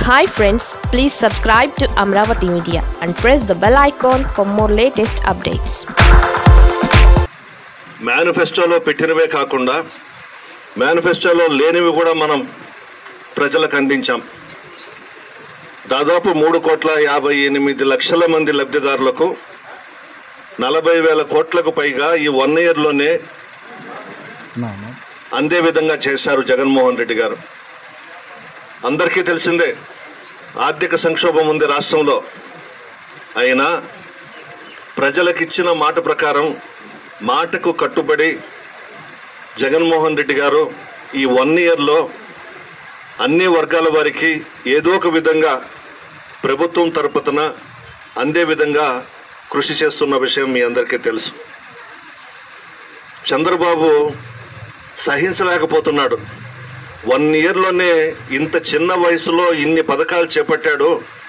hi friends please subscribe to Amaravati media and press the bell icon for more latest updates మేనిఫెస్టోలో పెట్టినవే కాకుండా మేనిఫెస్టోలో లేనివి కూడా మనం ప్రజలకు అందించాం దాదాపు మూడు కోట్ల యాభై ఎనిమిది లక్షల మంది లబ్ధిదారులకు నలభై వేల కోట్లకు పైగా ఈ వన్ ఇయర్లోనే అందే విధంగా చేశారు జగన్మోహన్ రెడ్డి గారు అందరికీ తెలిసిందే ఆర్థిక సంక్షోభం ఉంది రాష్ట్రంలో అయినా ప్రజలకిచ్చిన మాట ప్రకారం మాటకు కట్టుబడి జగన్మోహన్ రెడ్డి గారు ఈ వన్ ఇయర్లో అన్ని వర్గాల వారికి ఏదో ఒక విధంగా ప్రభుత్వం తరపున అందే విధంగా కృషి చేస్తున్న విషయం మీ అందరికీ తెలుసు చంద్రబాబు సహించలేకపోతున్నాడు వన్ ఇయర్లోనే ఇంత చిన్న వయసులో ఇన్ని పథకాలు చేపట్టాడు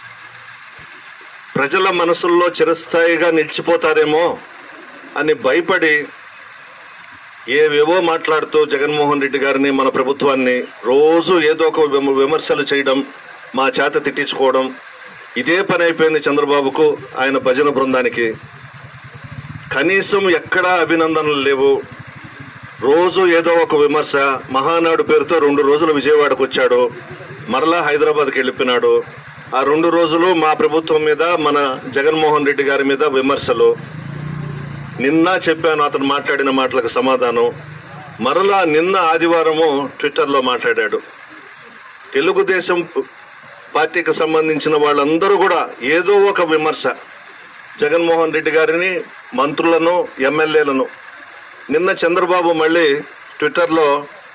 ప్రజల మనసుల్లో చిరస్థాయిగా నిలిచిపోతారేమో అని భయపడి ఏవేవో మాట్లాడుతూ జగన్మోహన్ రెడ్డి గారిని మన ప్రభుత్వాన్ని రోజు ఏదో ఒక విమ- విమర్శలు చేయడం మా చేత తిట్టించుకోవడం ఇదే పని అయిపోయింది చంద్రబాబుకు ఆయన భజన బృందానికి కనీసం ఎక్కడా అభినందనలు లేవు రోజు ఏదో ఒక విమర్శ మహానాడు పేరుతో రెండు రోజులు విజయవాడకు వచ్చాడు మరలా హైదరాబాద్కి వెళ్ళిపోయినాడు ఆ రెండు రోజులు మా ప్రభుత్వం మీద మన జగన్మోహన్ రెడ్డి గారి మీద విమర్శలు నిన్న చెప్పాను అతను మాట్లాడిన మాటలకు సమాధానం మరలా నిన్న ఆదివారము ట్విట్టర్లో మాట్లాడాడు తెలుగుదేశం పార్టీకి సంబంధించిన వాళ్ళందరూ కూడా ఏదో ఒక విమర్శ జగన్మోహన్ రెడ్డి గారిని మంత్రులను ఎమ్మెల్యేలను నిన్న చంద్రబాబు మళ్ళీ ట్విట్టర్లో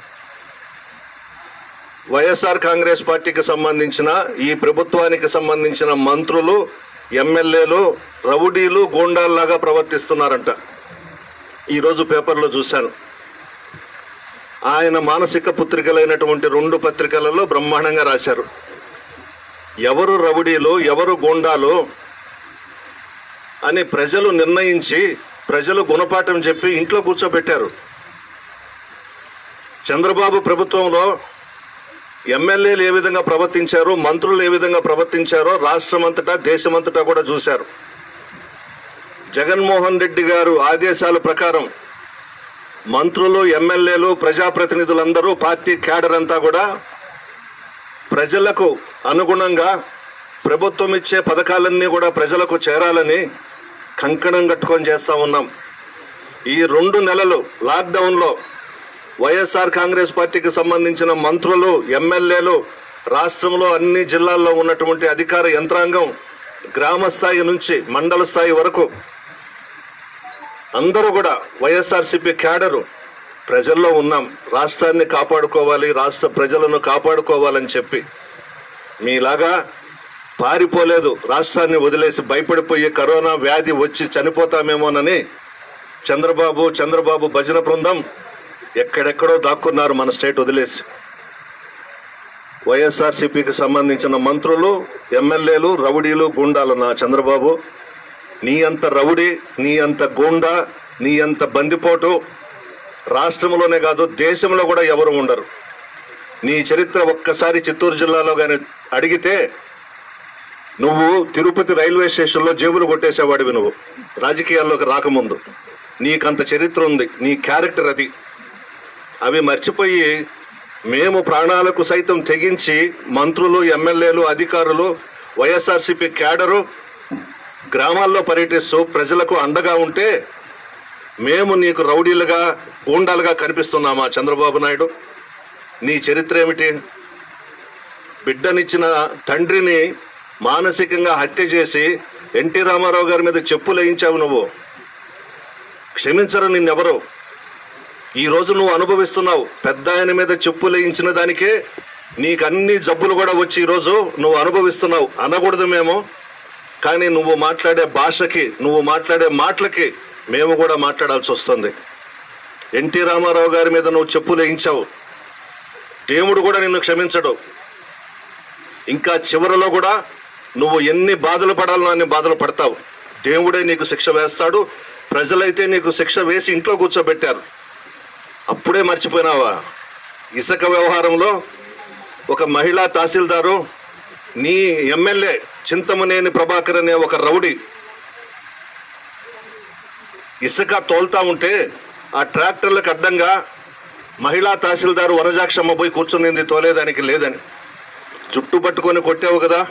వైఎస్ఆర్ కాంగ్రెస్ పార్టీకి సంబంధించిన ఈ ప్రభుత్వానికి సంబంధించిన మంత్రులు ఎమ్మెల్యేలు రౌడీలు గూండాల్లాగా ప్రవర్తిస్తున్నారంట ఈరోజు పేపర్లో చూశాను ఆయన మానసిక పుత్రికలైనటువంటి రెండు పత్రికలలో బ్రహ్మాండంగా రాశారు ఎవరు రౌడీలు ఎవరు గూండాలు అని ప్రజలు నిర్ణయించి ప్రజలు గుణపాఠం చెప్పి ఇంట్లో కూర్చోబెట్టారు చంద్రబాబు ప్రభుత్వంలో ఎమ్మెల్యేలు ఏ విధంగా ప్రవర్తించారో మంత్రులు ఏ విధంగా ప్రవర్తించారో రాష్ట్రమంతటా దేశమంతటా కూడా చూశారు జగన్మోహన్ రెడ్డి గారు ఆదేశాల ప్రకారం మంత్రులు ఎమ్మెల్యేలు ప్రజాప్రతినిధులందరూ పార్టీ క్యాడర్ అంతా కూడా ప్రజలకు అనుగుణంగా ప్రభుత్వం ఇచ్చే పథకాలన్నీ కూడా ప్రజలకు చేరాలని కంకణం కట్టుకొని చేస్తా ఉన్నాం ఈ రెండు నెలలు లాక్డౌన్లో వైఎస్ఆర్ కాంగ్రెస్ పార్టీకి సంబంధించిన మంత్రులు ఎమ్మెల్యేలు రాష్ట్రంలో అన్ని జిల్లాల్లో ఉన్నటువంటి అధికార యంత్రాంగం గ్రామ స్థాయి నుంచి మండల స్థాయి వరకు అందరూ కూడా వైఎస్ఆర్సీపీ క్యాడరు ప్రజల్లో ఉన్నాం రాష్ట్రాన్ని కాపాడుకోవాలి రాష్ట్ర ప్రజలను కాపాడుకోవాలని చెప్పి మీలాగా పారిపోలేదు రాష్ట్రాన్ని వదిలేసి భయపడిపోయి కరోనా వ్యాధి వచ్చి చనిపోతామేమోనని చంద్రబాబు చంద్రబాబు భజన బృందం ఎక్కడెక్కడో దాక్కున్నారు మన స్టేట్ వదిలేసి వైఎస్ఆర్సీపీకి సంబంధించిన మంత్రులు ఎమ్మెల్యేలు రౌడీలు గుండాలు నా చంద్రబాబు నీ అంత రౌడీ నీ అంత గూండా నీ అంత బందిపోటు రాష్ట్రంలోనే కాదు దేశంలో కూడా ఎవరు ఉండరు నీ చరిత్ర ఒక్కసారి చిత్తూరు జిల్లాలో కానీ అడిగితే నువ్వు తిరుపతి రైల్వే స్టేషన్లో జేబులు కొట్టేసేవాడివి నువ్వు రాజకీయాల్లోకి రాకముందు నీకంత చరిత్ర ఉంది నీ క్యారెక్టర్ అది అవి మర్చిపోయి మేము ప్రాణాలకు సైతం తెగించి మంత్రులు ఎమ్మెల్యేలు అధికారులు వైఎస్ఆర్సీపీ క్యాడరు గ్రామాల్లో పర్యటిస్తూ ప్రజలకు అండగా ఉంటే మేము నీకు రౌడీలుగా గూండాలుగా కనిపిస్తున్నామా చంద్రబాబు నాయుడు నీ చరిత్ర ఏమిటి బిడ్డనిచ్చిన తండ్రిని మానసికంగా హత్య చేసి ఎన్టీ రామారావు గారి మీద చెప్పులు వేయించావు నువ్వు క్షమించరు నిన్నెవరు ఈ రోజు నువ్వు అనుభవిస్తున్నావు పెద్ద ఆయన మీద చెప్పులు వేయించిన దానికే నీకు అన్ని జబ్బులు కూడా వచ్చి ఈరోజు నువ్వు అనుభవిస్తున్నావు అనకూడదు మేము కానీ నువ్వు మాట్లాడే భాషకి నువ్వు మాట్లాడే మాటలకి మేము కూడా మాట్లాడాల్సి వస్తుంది ఎన్టీ రామారావు గారి మీద నువ్వు చెప్పులు వేయించావు దేవుడు కూడా నిన్ను క్షమించడు ఇంకా చివరిలో కూడా నువ్వు ఎన్ని బాధలు పడాలో అన్ని బాధలు పడతావు దేవుడే నీకు శిక్ష వేస్తాడు ప్రజలైతే నీకు శిక్ష వేసి ఇంట్లో కూర్చోబెట్టారు అప్పుడే మర్చిపోయినావా ఇసుక వ్యవహారంలో ఒక మహిళా తహసీల్దారు నీ ఎమ్మెల్యే చింతమనేని ప్రభాకర్ అనే ఒక రౌడీ ఇసుక తోల్తా ఉంటే ఆ ట్రాక్టర్లకు అడ్డంగా మహిళా తహసీల్దారు వనజాక్షమ్మ పోయి కూర్చునింది తోలేదానికి లేదని జుట్టు పట్టుకొని కొట్టావు కదా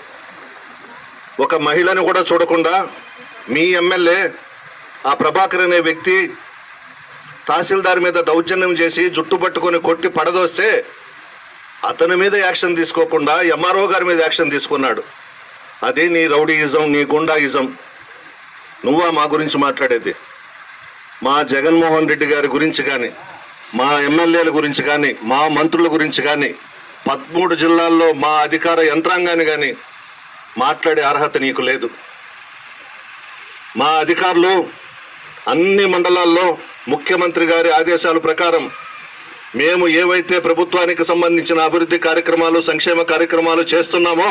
ఒక మహిళని కూడా చూడకుండా మీ ఎమ్మెల్యే ఆ ప్రభాకర్ అనే వ్యక్తి తహసీల్దార్ మీద దౌర్జన్యం చేసి జుట్టు పట్టుకొని కొట్టి పడదోస్తే అతని మీద యాక్షన్ తీసుకోకుండా ఎంఆర్ఓ గారి మీద యాక్షన్ తీసుకున్నాడు అదే నీ రౌడీయిజం నీ గుండాయిజం నువ్వా మా గురించి మాట్లాడేది మా జగన్మోహన్ రెడ్డి గారి గురించి కానీ మా ఎమ్మెల్యేల గురించి కానీ మా మంత్రుల గురించి కానీ పదమూడు జిల్లాల్లో మా అధికార యంత్రాంగాన్ని కానీ మాట్లాడే అర్హత నీకు లేదు మా అధికారులు అన్ని మండలాల్లో ముఖ్యమంత్రి గారి ఆదేశాల ప్రకారం మేము ఏవైతే ప్రభుత్వానికి సంబంధించిన అభివృద్ధి కార్యక్రమాలు సంక్షేమ కార్యక్రమాలు చేస్తున్నామో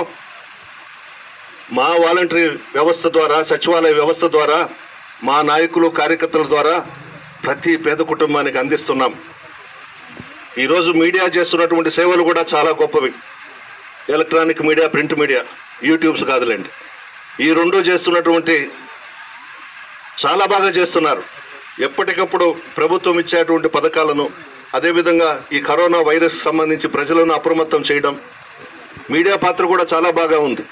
మా వాలంటరీ వ్యవస్థ ద్వారా సచివాలయ వ్యవస్థ ద్వారా మా నాయకులు కార్యకర్తల ద్వారా ప్రతి పేద కుటుంబానికి అందిస్తున్నాం ఈరోజు మీడియా చేస్తున్నటువంటి సేవలు కూడా చాలా గొప్పవి electronic media print media YouTubes కాదులేండి ఈ రెండు చేస్తున్నటువంటి చాలా బాగా చేస్తున్నారు ఎప్పటికప్పుడు ప్రభుత్వం ఇచ్చేటువంటి పథకాలను అదేవిధంగా ఈ కరోనా వైరస్ సంబంధించి ప్రజలను అప్రమత్తం చేయడం మీడియా పాత్ర కూడా చాలా బాగా ఉంది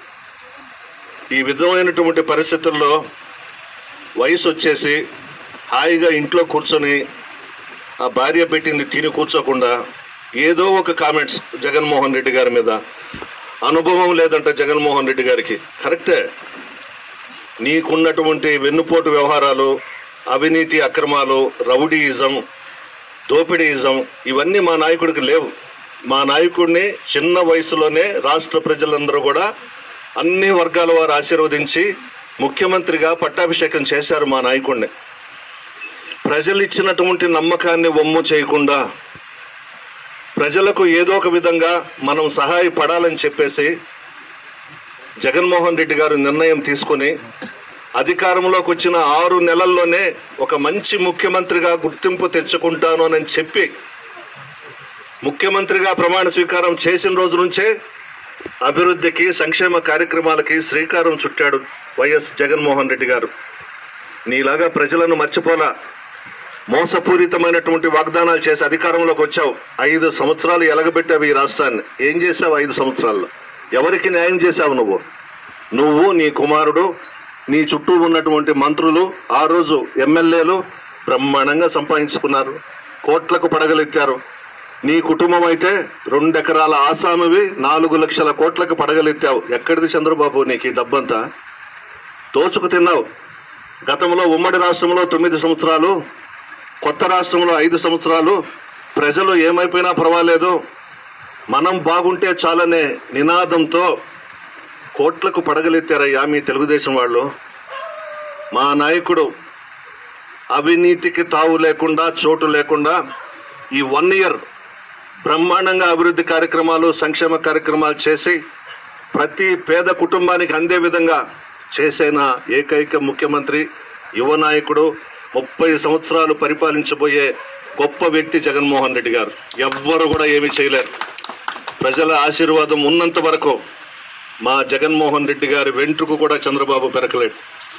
ఈ విధమైనటువంటి పరిస్థితుల్లో వయసు వచ్చేసి హాయిగా ఇంట్లో కూర్చొని ఆ భార్య పెట్టింది తిని కూర్చోకుండా ఏదో ఒక కామెంట్స్ జగన్మోహన్ రెడ్డి గారి మీద అనుభవం లేదంట జగన్మోహన్ రెడ్డి గారికి కరెక్టే నీకున్నటువంటి వెన్నుపోటు వ్యవహారాలు అవినీతి అక్రమాలు రౌడీయిజం దోపిడీయిజం ఇవన్నీ మా నాయకుడికి లేవు మా నాయకుడిని చిన్న వయసులోనే రాష్ట్ర ప్రజలందరూ కూడా అన్ని వర్గాల వారు ఆశీర్వదించి ముఖ్యమంత్రిగా పట్టాభిషేకం చేశారు మా నాయకుడిని ప్రజలు ఇచ్చినటువంటి నమ్మకాన్ని వమ్ము చేయకుండా ప్రజలకు ఏదో ఒక విధంగా మనం సహాయపడాలని చెప్పేసి జగన్మోహన్ రెడ్డి గారు నిర్ణయం తీసుకొని అధికారంలోకి వచ్చిన ఆరు నెలల్లోనే ఒక మంచి ముఖ్యమంత్రిగా గుర్తింపు తెచ్చుకుంటాను అని చెప్పి ముఖ్యమంత్రిగా ప్రమాణ స్వీకారం చేసిన రోజు నుంచే అభివృద్ధికి సంక్షేమ కార్యక్రమాలకి శ్రీకారం చుట్టాడు వైఎస్ జగన్మోహన్ రెడ్డి గారు నీలాగా ప్రజలను మర్చిపోలా మోసపూరితమైనటువంటి వాగ్దానాలు చేసి అధికారంలోకి వచ్చావు ఐదు సంవత్సరాలు ఎలగబెట్టావు ఈ రాష్ట్రాన్ని ఏం చేసావు ఐదు సంవత్సరాల్లో ఎవరికి న్యాయం చేశావు నువ్వు నువ్వు నీ కుమారుడు నీ చుట్టూ ఉన్నటువంటి మంత్రులు ఆ రోజు ఎమ్మెల్యేలు బ్రహ్మాండంగా సంపాదించుకున్నారు కోట్లకు పడగలెత్తారు నీ కుటుంబం అయితే రెండెకరాల ఆసామివి నాలుగు లక్షల కోట్లకు పడగలెత్తావు ఎక్కడిది చంద్రబాబు నీకు ఈ డబ్బంతా దోచుకు తిన్నావు గతంలో ఉమ్మడి రాష్ట్రంలో తొమ్మిది సంవత్సరాలు కొత్త రాష్ట్రంలో ఐదు సంవత్సరాలు ప్రజలు ఏమైపోయినా పర్వాలేదు మనం బాగుంటే చాలనే నినాదంతో కోట్లకు పడగలెత్తారయ్యా మీ తెలుగుదేశం వాళ్ళు మా నాయకుడు అవినీతికి తావు లేకుండా చోటు లేకుండా ఈ వన్ ఇయర్ బ్రహ్మాండంగా అభివృద్ధి కార్యక్రమాలు సంక్షేమ కార్యక్రమాలు చేసి ప్రతి పేద కుటుంబానికి అందే విధంగా చేసిన ఏకైక ముఖ్యమంత్రి యువ నాయకుడు ముప్పై సంవత్సరాలు పరిపాలించబోయే గొప్ప వ్యక్తి జగన్మోహన్ రెడ్డి గారు ఎవ్వరు కూడా ఏమీ చేయలేరు ప్రజల ఆశీర్వాదం ఉన్నంత వరకు మా జగన్మోహన్ రెడ్డి గారి వెంట్రుకు కూడా చంద్రబాబు పెరకలేడు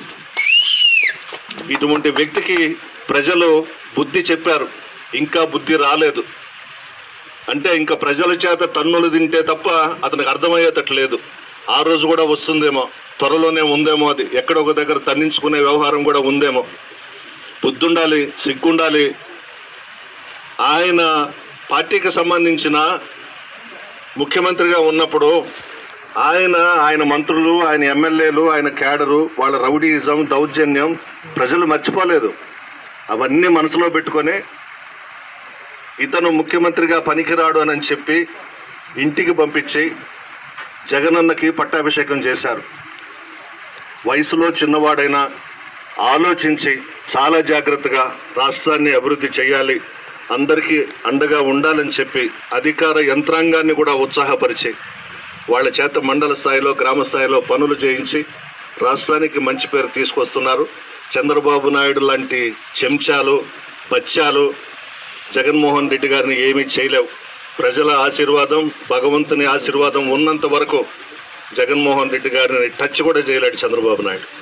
ఇటువంటి వ్యక్తికి ప్రజలు బుద్ధి చెప్పారు ఇంకా బుద్ధి రాలేదు అంటే ఇంకా ప్రజల చేత తన్నులు తింటే తప్ప అతనికి అర్థమయ్యేటట్టు లేదు ఆ రోజు కూడా వస్తుందేమో త్వరలోనే ఉందేమో అది ఎక్కడ ఒక దగ్గర తన్నించుకునే వ్యవహారం కూడా ఉందేమో బుద్ధుండాలి సిగ్గుండాలి ఆయన పార్టీకి సంబంధించిన ముఖ్యమంత్రిగా ఉన్నప్పుడు ఆయన ఆయన మంత్రులు ఆయన ఎమ్మెల్యేలు ఆయన క్యాడరు వాళ్ళ రౌడీయిజం దౌర్జన్యం ప్రజలు మర్చిపోలేదు అవన్నీ మనసులో పెట్టుకొని ఇతను ముఖ్యమంత్రిగా పనికిరాడు అని చెప్పి ఇంటికి పంపించి జగనన్నకి పట్టాభిషేకం చేశారు వయసులో చిన్నవాడైనా ఆలోచించి చాలా జాగ్రత్తగా రాష్ట్రాన్ని అభివృద్ధి చేయాలి అందరికీ అండగా ఉండాలని చెప్పి అధికార యంత్రాంగాన్ని కూడా ఉత్సాహపరిచి వాళ్ళ చేత మండల స్థాయిలో గ్రామ స్థాయిలో పనులు చేయించి రాష్ట్రానికి మంచి పేరు తీసుకొస్తున్నారు చంద్రబాబు నాయుడు లాంటి చెంచాలు బచ్చాలు జగన్మోహన్ రెడ్డి గారిని ఏమీ చేయలేవు ప్రజల ఆశీర్వాదం భగవంతుని ఆశీర్వాదం ఉన్నంత వరకు జగన్మోహన్ రెడ్డి గారిని టచ్ కూడా చేయలేడు చంద్రబాబు నాయుడు